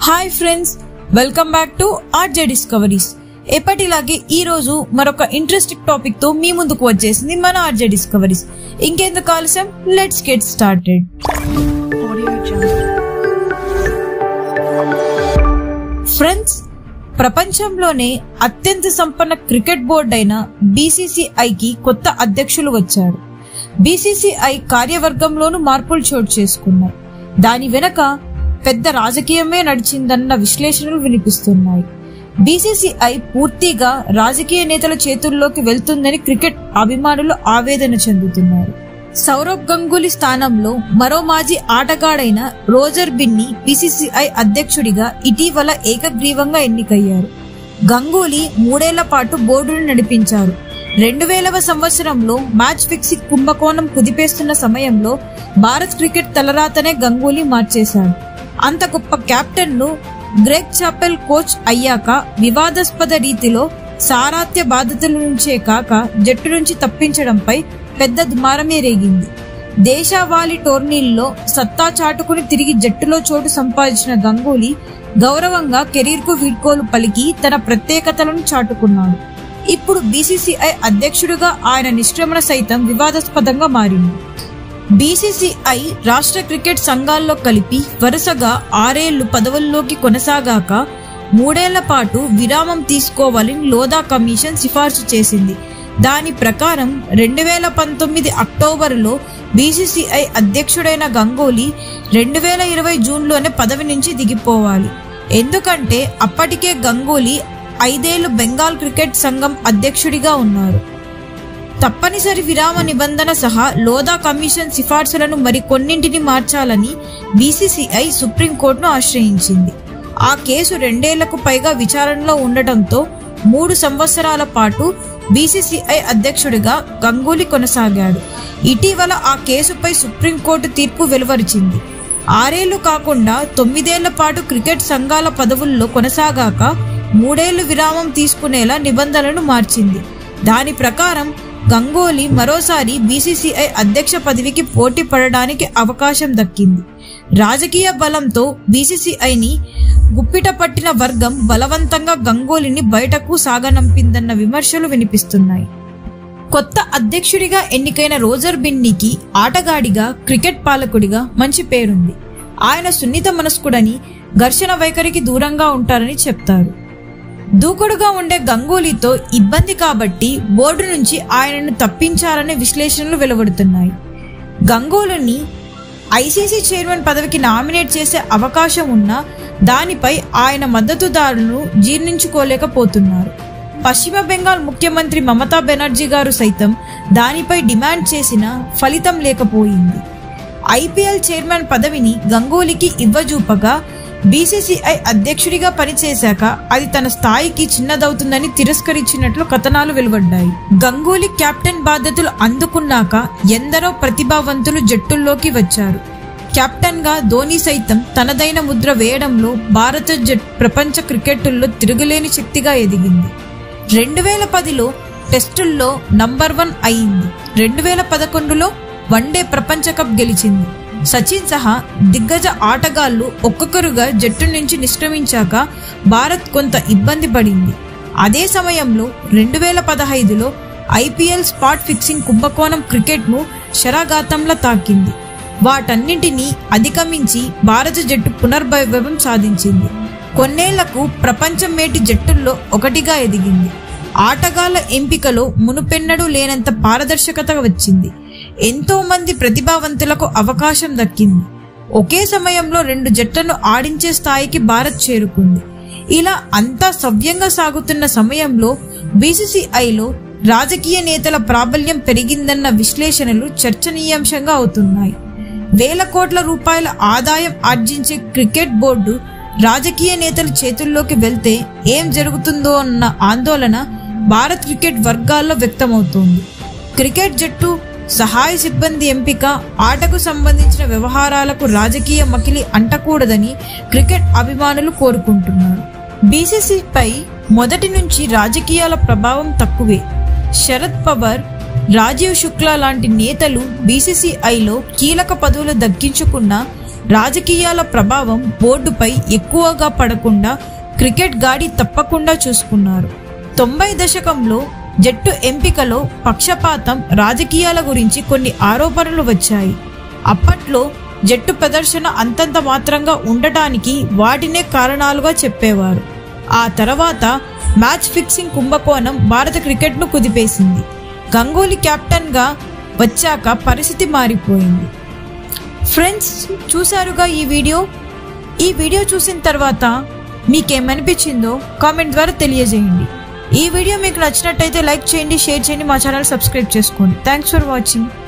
Hi friends welcome back to RJ discoveries ఎప్పటిలాగే ఈ రోజు మరొక ఇంట్రెస్టింగ్ టాపిక్ తో మీ ముందుకు వచ్చేసింది మన ఆర్జే డిస్కవరీస్ ఇంకెందుకు ఆలస్యం let's get started Audio Jungle. Friends ప్రపంచంలోనే అత్యంత సంపన్న క్రికెట్ బోర్డు అయిన బీసీసీఐకి కొత్త అధ్యక్షులు వచ్చారు బీసీసీఐ కార్యవర్గంలోనూ మార్పులు చోటు చేసుకున్నాయి దాని వెనక పెద్ద రాజకీయమే నడిచిందన్న విశ్లేషణలు వినిపిస్తున్నాయి బీసీసీఐ పూర్తిగా రాజకీయ నేతల చేతుల్లోకి వెళ్తుందని క్రికెట్ అభిమానులు ఆవేదన చెందుతున్నారు సౌరవ్ గంగూలీ స్థానంలో మరో మాజీ ఆటగాడైన రోజర్ బిన్ని బీసీసీఐ అధ్యక్షుడిగా ఇటీవల ఏకగ్రీవంగా ఎన్నికయ్యారు గంగూలీ మూడేళ్ల పాటు బోర్డును నడిపించారు రెండు వేలవ సంవత్సరంలో మ్యాచ్ ఫిక్సింగ్ కుంభకోణం కుదిపేస్తున్న సమయంలో భారత్ క్రికెట్ తలరాతనే గంగూలీ మార్చేశాడు అంత గొప్ప కెప్టెన్ ను గ్రెగ్ చాపెల్ కోచ్ అయ్యాక వివాదాస్పద రీతిలో సారాత్య బాధ్యతల నుంచే కాక జట్టు నుంచి తప్పించడంపై పెద్ద దుమారమే రేగింది దేశావాళీ టోర్నీల్లో సత్తా చాటుకుని తిరిగి జట్టులో చోటు సంపాదించిన గంగూలీ గౌరవంగా కెరీర్ కు వీడ్కోలు పలికి తన ప్రత్యేకతలను చాటుకున్నాడు ఇప్పుడు బీసీసీఐ అధ్యక్షుడిగా ఆయన నిష్క్రమణ సైతం వివాదాస్పదంగా మారింది బీసీసీఐ రాష్ట్ర క్రికెట్ సంఘాల్లో కలిపి వరుసగా ఆరేళ్లు పదవుల్లోకి కొనసాగాక మూడేళ్ల పాటు విరామం తీసుకోవాలని లోదా కమిషన్ సిఫార్సు చేసింది దాని ప్రకారం రెండు వేల పంతొమ్మిది అక్టోబరులో బీసీసీఐ అధ్యక్షుడైన గంగూలీ రెండు వేల ఇరవై జూన్లోనే పదవి నుంచి దిగిపోవాలి ఎందుకంటే అప్పటికే గంగూలీ ఐదేళ్లు బెంగాల్ క్రికెట్ సంఘం అధ్యక్షుడిగా ఉన్నారు తప్పనిసరి విరామ నిబంధన సహా లోదా కమిషన్ సిఫార్సులను మరికొన్నింటిని మార్చాలని బీసీసీఐ సుప్రీంకోర్టును ఆశ్రయించింది ఆ కేసు రెండేళ్లకు పైగా విచారణలో ఉండటంతో మూడు సంవత్సరాల పాటు బీసీసీఐ అధ్యక్షుడిగా గంగూలీ కొనసాగాడు ఇటీవల ఆ కేసుపై సుప్రీంకోర్టు తీర్పు వెలువరిచింది ఆరేళ్లు కాకుండా తొమ్మిదేళ్ల పాటు క్రికెట్ సంఘాల పదవుల్లో కొనసాగాక మూడేళ్లు విరామం తీసుకునేలా నిబంధనలను మార్చింది దాని ప్రకారం గంగోలీ మరోసారి బీసీసీఐ అధ్యక్ష పదవికి పోటీ పడడానికి అవకాశం దక్కింది రాజకీయ బలంతో బీసీసీఐని గుప్పిట పట్టిన వర్గం బలవంతంగా గంగోలిని బయటకు సాగనంపిందన్న విమర్శలు వినిపిస్తున్నాయి కొత్త అధ్యక్షుడిగా ఎన్నికైన రోజర్ బిన్నీకి ఆటగాడిగా క్రికెట్ పాలకుడిగా మంచి పేరుంది ఆయన సున్నిత మనస్కుడని ఘర్షణ వైఖరికి దూరంగా ఉంటారని చెప్తారు దూకుడుగా ఉండే గంగూలీతో ఇబ్బంది కాబట్టి బోర్డు నుంచి ఆయనను తప్పించాలనే విశ్లేషణలు వెలువడుతున్నాయి గంగూలీని ఐసీసీ చైర్మన్ పదవికి నామినేట్ చేసే అవకాశం ఉన్నా దానిపై ఆయన మద్దతుదారులను జీర్ణించుకోలేకపోతున్నారు పశ్చిమ బెంగాల్ ముఖ్యమంత్రి మమతా బెనర్జీ గారు సైతం దానిపై డిమాండ్ చేసినా ఫలితం లేకపోయింది ఐపీఎల్ చైర్మన్ పదవిని గంగూలీకి ఇవ్వజూపగా బీసీసీఐ అధ్యక్షుడిగా పనిచేశాక అది తన స్థాయికి చిన్నదవుతుందని తిరస్కరించినట్లు కథనాలు వెలువడ్డాయి గంగూలీ కెప్టెన్ బాధ్యతలు అందుకున్నాక ఎందరో ప్రతిభావంతులు జట్టుల్లోకి వచ్చారు కెప్టెన్ గా ధోని సైతం తనదైన ముద్ర వేయడంలో భారత జట్ ప్రపంచ క్రికెట్లో తిరుగులేని శక్తిగా ఎదిగింది రెండు వేల పదిలో టెస్టుల్లో నంబర్ వన్ అయింది రెండు వేల పదకొండులో వన్డే ప్రపంచ కప్ గెలిచింది సచిన్ సహా దిగ్గజ ఆటగాళ్లు ఒక్కొక్కరుగా జట్టు నుంచి నిష్క్రమించాక భారత్ కొంత ఇబ్బంది పడింది అదే సమయంలో రెండు వేల పదహైదులో ఐపీఎల్ స్పాట్ ఫిక్సింగ్ కుంభకోణం క్రికెట్ను శరాఘాతంలా తాకింది వాటన్నింటినీ అధిగమించి భారత జట్టు పునర్వైభవం సాధించింది కొన్నేళ్లకు ప్రపంచం మేటి జట్టుల్లో ఒకటిగా ఎదిగింది ఆటగాళ్ల ఎంపికలో మునుపెన్నడూ లేనంత పారదర్శకత వచ్చింది ఎంతో మంది ప్రతిభావంతులకు అవకాశం దక్కింది ఒకే సమయంలో రెండు జట్లను ఆడించే స్థాయికి భారత్ చేరుకుంది ఇలా అంతా సవ్యంగా సాగుతున్న సమయంలో బీసీసీఐలో రాజకీయ నేతల ప్రాబల్యం పెరిగిందన్న విశ్లేషణలు చర్చనీయాంశంగా అవుతున్నాయి వేల కోట్ల రూపాయల ఆదాయం ఆర్జించే క్రికెట్ బోర్డు రాజకీయ నేతల చేతుల్లోకి వెళ్తే ఏం జరుగుతుందో అన్న ఆందోళన భారత్ క్రికెట్ వర్గాల్లో వ్యక్తమవుతోంది క్రికెట్ జట్టు సహాయ సిబ్బంది ఎంపిక ఆటకు సంబంధించిన వ్యవహారాలకు రాజకీయ మకిలి అంటకూడదని క్రికెట్ అభిమానులు కోరుకుంటున్నారు బీసీసీపై మొదటి నుంచి రాజకీయాల ప్రభావం తక్కువే శరద్ పవార్ రాజీవ్ శుక్లా లాంటి నేతలు బీసీసీఐలో కీలక పదవులు దక్కించుకున్న రాజకీయాల ప్రభావం బోర్డుపై ఎక్కువగా పడకుండా క్రికెట్ గాడి తప్పకుండా చూసుకున్నారు తొంభై దశకంలో జట్టు ఎంపికలో పక్షపాతం రాజకీయాల గురించి కొన్ని ఆరోపణలు వచ్చాయి అప్పట్లో జట్టు ప్రదర్శన అంతంత మాత్రంగా ఉండటానికి వాటినే కారణాలుగా చెప్పేవారు ఆ తర్వాత మ్యాచ్ ఫిక్సింగ్ కుంభకోణం భారత క్రికెట్ను కుదిపేసింది గంగూలీ కెప్టెన్గా వచ్చాక పరిస్థితి మారిపోయింది ఫ్రెండ్స్ చూసారుగా ఈ వీడియో ఈ వీడియో చూసిన తర్వాత మీకేమనిపించిందో కామెంట్ ద్వారా తెలియజేయండి ఈ వీడియో మీకు నచ్చినట్టయితే లైక్ చేయండి షేర్ చేయండి మా ఛానల్ సబ్స్క్రైబ్ చేసుకోండి థ్యాంక్స్ ఫర్ వాచింగ్